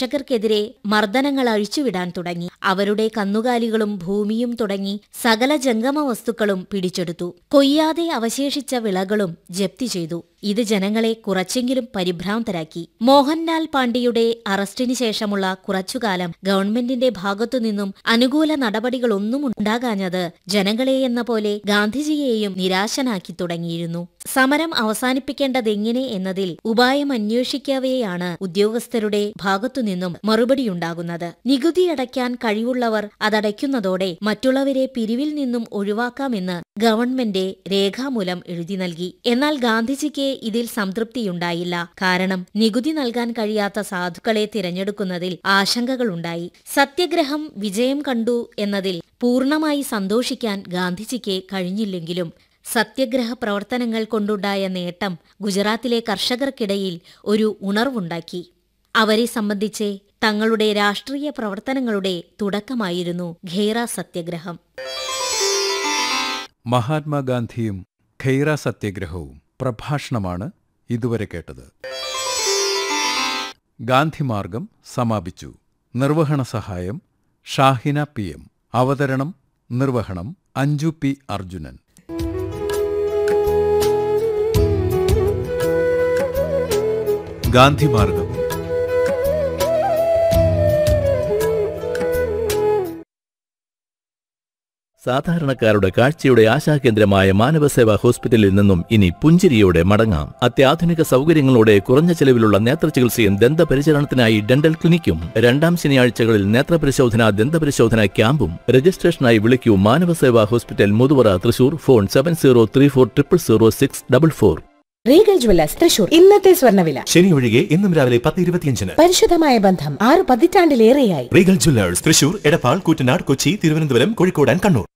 കർഷകർക്കെതിരെ മർദ്ദനങ്ങൾ അഴിച്ചുവിടാൻ തുടങ്ങി അവരുടെ കന്നുകാലികളും ഭൂമിയും തുടങ്ങി സകല ജംഗമ വസ്തുക്കളും പിടിച്ചെടുത്തു കൊയ്യാതെ അവശേഷിച്ച വിളകളും ജപ്തി ചെയ്തു ഇത് ജനങ്ങളെ കുറച്ചെങ്കിലും പരിഭ്രാന്തരാക്കി മോഹൻലാൽ പാണ്ഡെയുടെ അറസ്റ്റിന് ശേഷമുള്ള കുറച്ചുകാലം ഗവൺമെന്റിന്റെ ഭാഗത്തുനിന്നും അനുകൂല നടപടികളൊന്നും ഉണ്ടാകാഞ്ഞത് ജനങ്ങളെ എന്ന പോലെ ഗാന്ധിജിയെയും നിരാശനാക്കി തുടങ്ങിയിരുന്നു സമരം അവസാനിപ്പിക്കേണ്ടതെങ്ങനെ എന്നതിൽ ഉപായം അന്വേഷിക്കവെയാണ് ഉദ്യോഗസ്ഥരുടെ ഭാഗത്തുനിന്നും മറുപടിയുണ്ടാകുന്നത് നികുതി അടയ്ക്കാൻ കഴിവുള്ളവർ അതടയ്ക്കുന്നതോടെ മറ്റുള്ളവരെ പിരിവിൽ നിന്നും ഒഴിവാക്കാമെന്ന് ഗവൺമെന്റ് രേഖാമൂലം എഴുതി നൽകി എന്നാൽ ഗാന്ധിജിക്ക് ഇതിൽ സംതൃപ്തിയുണ്ടായില്ല കാരണം നികുതി നൽകാൻ കഴിയാത്ത സാധുക്കളെ തിരഞ്ഞെടുക്കുന്നതിൽ ആശങ്കകളുണ്ടായി സത്യഗ്രഹം വിജയം കണ്ടു എന്നതിൽ പൂർണ്ണമായി സന്തോഷിക്കാൻ ഗാന്ധിജിക്ക് കഴിഞ്ഞില്ലെങ്കിലും സത്യഗ്രഹ പ്രവർത്തനങ്ങൾ കൊണ്ടുണ്ടായ നേട്ടം ഗുജറാത്തിലെ കർഷകർക്കിടയിൽ ഒരു ഉണർവുണ്ടാക്കി അവരെ സംബന്ധിച്ച് തങ്ങളുടെ രാഷ്ട്രീയ പ്രവർത്തനങ്ങളുടെ തുടക്കമായിരുന്നു ഖേറ സത്യഗ്രഹം മഹാത്മാഗാന്ധിയും ഖൈറ സത്യഗ്രഹവും പ്രഭാഷണമാണ് ഇതുവരെ കേട്ടത് ഗാന്ധിമാർഗം സമാപിച്ചു നിർവഹണ സഹായം ഷാഹിന പി എം അവതരണം നിർവഹണം അഞ്ജു പി അർജുനൻ ഗാന്ധിമാർഗം സാധാരണക്കാരുടെ കാഴ്ചയുടെ ആശാകേന്ദ്രമായ മാനവസേവാ ഹോസ്പിറ്റലിൽ നിന്നും ഇനി പുഞ്ചിരിയോടെ മടങ്ങാം അത്യാധുനിക സൗകര്യങ്ങളോടെ കുറഞ്ഞ ചെലവിലുള്ള നേത്രചികിത്സയും ദന്തപരിചരണത്തിനായി ഡെന്റൽ ക്ലിനിക്കും രണ്ടാം ശനിയാഴ്ചകളിൽ നേത്രപരിശോധന ദന്തപരിശോധന ക്യാമ്പും രജിസ്ട്രേഷനായി വിളിക്കൂ Manavaseva hospital Muthuvara Thrissur phone seven zero three four triple zero six double four Regal jewellers Thrissur ഇന്നത്തെ സ്വർണ്ണവില ശനി ഒഴികെ ഇന്നും രാവിലെ പത്ത് ഇരുപത്തിയഞ്ചിന് പരിശുദ്ധമായ ബന്ധം ആറ് പതിറ്റാണ്ടിലേറെയായി Regal jewellers Thrissur Edappal Koottanad Kochi Thiruvananthapuram Kozhikode and Kannur